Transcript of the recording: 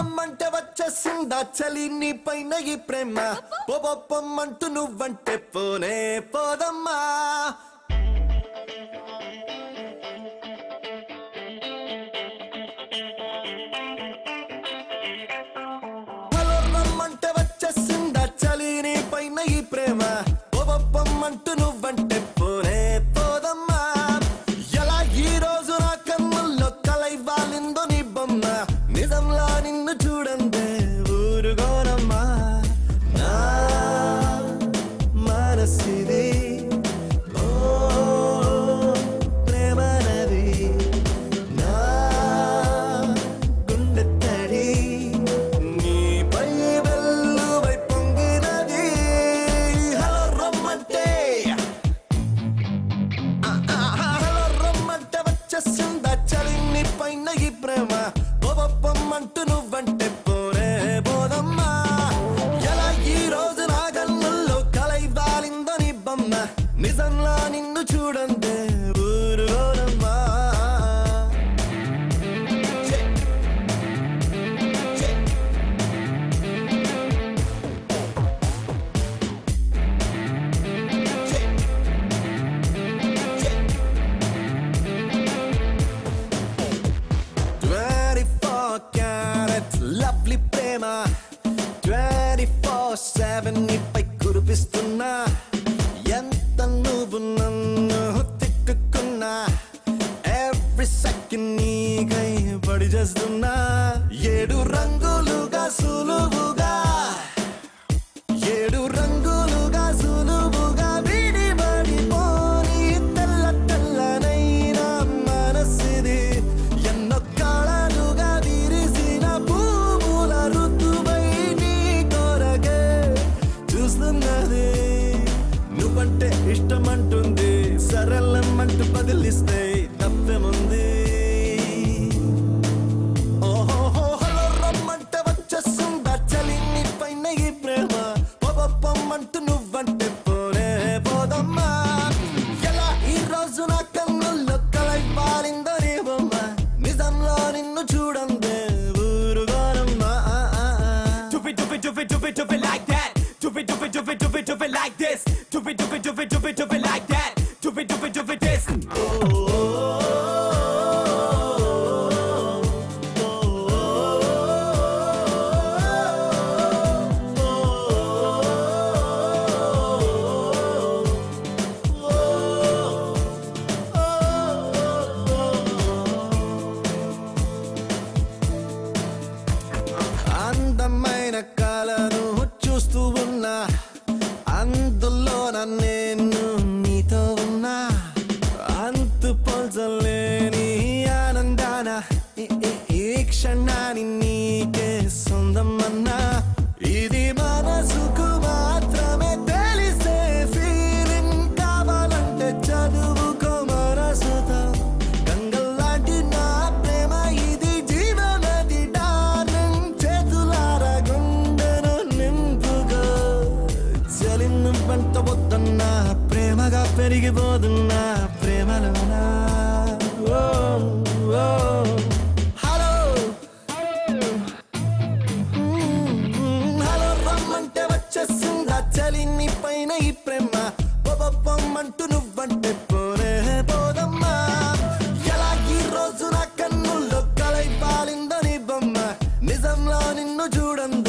రమ్మంటే వచ్చేసిందా చలి నీ పైన ఈ ప్రేమ పొప్పమ్మంటూ నువ్వంటే పోనే పోదమ్మా హలో రమ్మంటే వచ్చేసిందా చలి నీ పైన ఈ ప్రేమ పొప్పమ్మంటూ నువ్వంటే పోనే పోదమ్మా ఎలా ఈ రోజు నా కన్నుల్లో కలై వాలిందో నీ బొమ్మ నిజంలా నిన్ను చూడందే ఊరుగోనమ్మా నా మనసిది ఓ ప్రేమ నది నా గుండె తడి నీపై వెల్లువై పొంగినది హలో రమ్మంటే హలో రమ్మంటే వచ్చేసిందా చలి నీ పైన ఈ ప్రేమ పొప్పమ్మంటూ నువ్వంటే పోరే పోదమ్మా ఎలా ఈ రోజు నా కన్నుల్లో కలై వాలిందో నీ బొమ్మ నిజంలా నిన్ను చూడందే ఊరుగోనమ్మా చె చె చె చె 24 క్యారెట్ లవ్లీ ప్రేమ 24/7 నీపై కురిపిస్తున్నా ఎంత నువ్వు నన్ను తిట్టుకున్నా ఎవ్రీ సెకండ్ నీకై పడి చేస్తున్నా ఏడు రంగులుగా సులువుగా ఏడు రంగులుగా సులువుగా విడిపడిపోని తెల్ల తెల్లనైన మనసిది ఎన్నో కాలాలుగా విరిసిన పువ్వుల ఋతువై నీ కొరకే చూస్తున్నది నువ్వంటే ఇష్టమంటుంది సరళమంటూ బదిలిస్తే తప్పేముంది ఓహోహో హలో రమ్మంటే వచ్చేస్తుందా చలి నీ పైన ఈ ప్రేమ పొప్పమ్మంటూ నువ్వంటే పోనే పోదమ్మా ఎలా ఈ రోజు నా కన్నుల్లో కలై పాలిందో నీ బొమ్మ నిజంలో నిన్ను చూడందే ఊరుగోనమ్మా Do it, do it, do it, do it, do it like that. Do it, do it, do it, do it, do it like this. Do it, do it, do it, do it, do it like that. Do it, do it, do it, this. అందమైన కళను చూస్తూ ఉన్నా అందులో నేను నీతో ఉన్నా అంతు పోల్చలేని ఆనందాన ఈ- ఈ- ఈ క్షణాన్ని నీకే సొందమన్నా ఇది మనసుకు మాత్రమే తెలిసే ఫీలింగ్ కావాలంటే చదువుకో మనసుతో గంగల్లాంటి నా ప్రేమ ఇది జీవనది డార్లింగ్ చేతులారా గుండెను నింపుకో చలిను పంట వద్దన్నా ప్రేమగా పెరిగిపోతున్నా ప్రేమలోనా ఓ, ఓ. హలో మ్మ్, హలో రమ్మంటే వచ్చేసిందా చలి నీ పైన ఈ ప్రేమ పొప్పమ్మంటూ నువ్వంటే పోనే పోదమ్మా ఎలా ఈ రోజు నా కన్నుల్లో కలై పాలిందో నీ బొమ్మ నిజంలో నిన్ను చూడందే